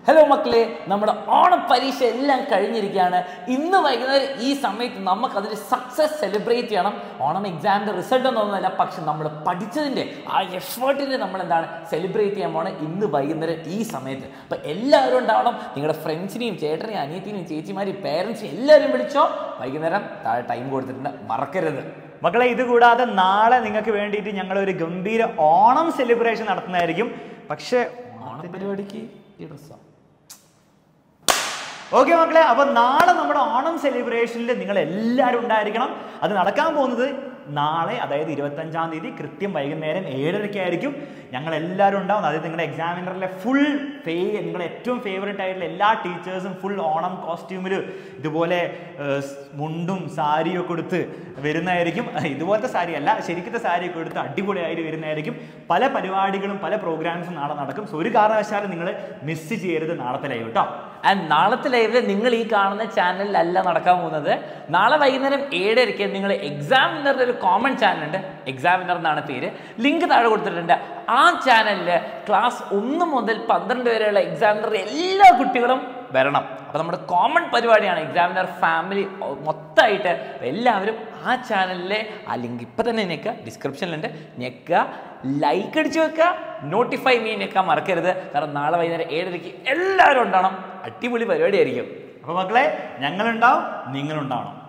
hello മക്കളെ നമ്മുടെ ഓണം പരീക്ഷ എല്ലാം കഴിഞ്ഞിരിക്കുകയാണ് ഇന്ന് വൈകുന്നേരം ഈ സമയത്ത് നമുക്ക് അതിൽ സക്സസ് സെലിബ്രേറ്റ് ചെയ്യണം ഓണം എക്സാമിൻ്റെ റിസൾട്ട് ഒന്നൊന്നുമല്ല പക്ഷെ നമ്മൾ പഠിച്ചതിൻ്റെ ആ എഫേർട്ടിനെ നമ്മൾ എന്താണ് സെലിബ്രേറ്റ് ചെയ്യാൻ പോണേ ഇന്ന് വൈകുന്നേരം ഈ സമയത്ത് അപ്പം എല്ലാവരും ഉണ്ടാവണം നിങ്ങളുടെ ഫ്രണ്ട്സിനെയും ചേട്ടനെയും അനിയത്തിനെയും ചേച്ചിമാരെയും പേരൻസിനെയും എല്ലാവരും വിളിച്ചോ വൈകുന്നേരം താഴെ ടൈം കൊടുത്തിട്ടുണ്ട് മറക്കരുത് മക്കളെ ഇത് കൂടാതെ നാളെ നിങ്ങൾക്ക് വേണ്ടിയിട്ട് ഞങ്ങൾ ഒരു ഗംഭീര ഓണം സെലിബ്രേഷൻ നടത്തുന്നതായിരിക്കും പക്ഷേ ഓണപരിപാടിക്ക് ഈ ഡ്രസ്സാണ് ഓക്കെ മക്കളെ അപ്പൊ നാളെ നമ്മുടെ ഓണം സെലിബ്രേഷനിൽ നിങ്ങൾ എല്ലാവരും ഉണ്ടായിരിക്കണം അത് നടക്കാൻ പോകുന്നത് നാളെ അതായത് ഇരുപത്തഞ്ചാം തീയതി കൃത്യം വൈകുന്നേരം ഏഴരയ്ക്കായിരിക്കും ഞങ്ങൾ എല്ലാവരും ഉണ്ടാവും അതായത് നിങ്ങളുടെ എക്സാമിനറിലെ ഫുൾ ഫേ നിങ്ങളുടെ ഏറ്റവും ഫേവറേറ്റ് ആയിട്ടുള്ള എല്ലാ ടീച്ചേഴ്സും ഫുൾ ഓണം കോസ്റ്റ്യൂമിൽ ഇതുപോലെ ഏഹ്, സ് മുണ്ടും സാരിയും ഒക്കെ കൊടുത്ത് വരുന്നതായിരിക്കും ഇതുപോലത്തെ സാരി അല്ല ശരിക്കത്തെ സാരിയൊക്കെ എടുത്ത് അടിപൊളിയായിട്ട് വരുന്നതായിരിക്കും പല പരിപാടികളും പല പ്രോഗ്രാംസും നാളെ നടക്കും സോ ഒരു കാരണവശാലും നിങ്ങൾ മിസ് ചെയ്യരുത് നാളത്തെ ലൈവ് കേട്ടോ ആൻഡ് നാളത്തെ ലൈവില് നിങ്ങൾ ഈ കാണുന്ന ചാനലിലല്ല നടക്കാൻ പോകുന്നത് നാളെ വൈകുന്നേരം ഏഴരയ്ക്ക് നിങ്ങൾ എക്സാമിനറുടെ ഒരു കോമൺ ചാനൽ ഉണ്ട് എക്സാമിനർ എന്നാണ് പേര് ലിങ്ക് താഴെ കൊടുത്തിട്ടുണ്ട് ആ ചാനലിൽ ക്ലാസ് ഒന്ന് മുതൽ പന്ത്രണ്ട് വരെയുള്ള എക്സാമിനറുടെ എല്ലാ കുട്ടികളും വരണം അപ്പോൾ നമ്മുടെ കോമൺ പരിപാടിയാണ് എക്സാമിനർ ഫാമിലി മൊത്തമായിട്ട് എല്ലാവരും ആ ചാനലിലെ ആ ലിങ്ക് ഇപ്പം തന്നെ ഞെക്കുക ഡിസ്ക്രിപ്ഷനിലുണ്ട് ഞെക്കുക ലൈക്ക് അടിച്ചു വെക്കുക നോട്ടിഫൈ മീ ഞെക്കാൻ മറക്കരുത് കാരണം നാളെ വൈകുന്നേരം ഏഴരയ്ക്ക് എല്ലാവരും ഉണ്ടാവണം അടിപൊളി പരിപാടിയായിരിക്കും അപ്പൊ മക്കളെ ഞങ്ങളുണ്ടാവും നിങ്ങളുണ്ടാവണം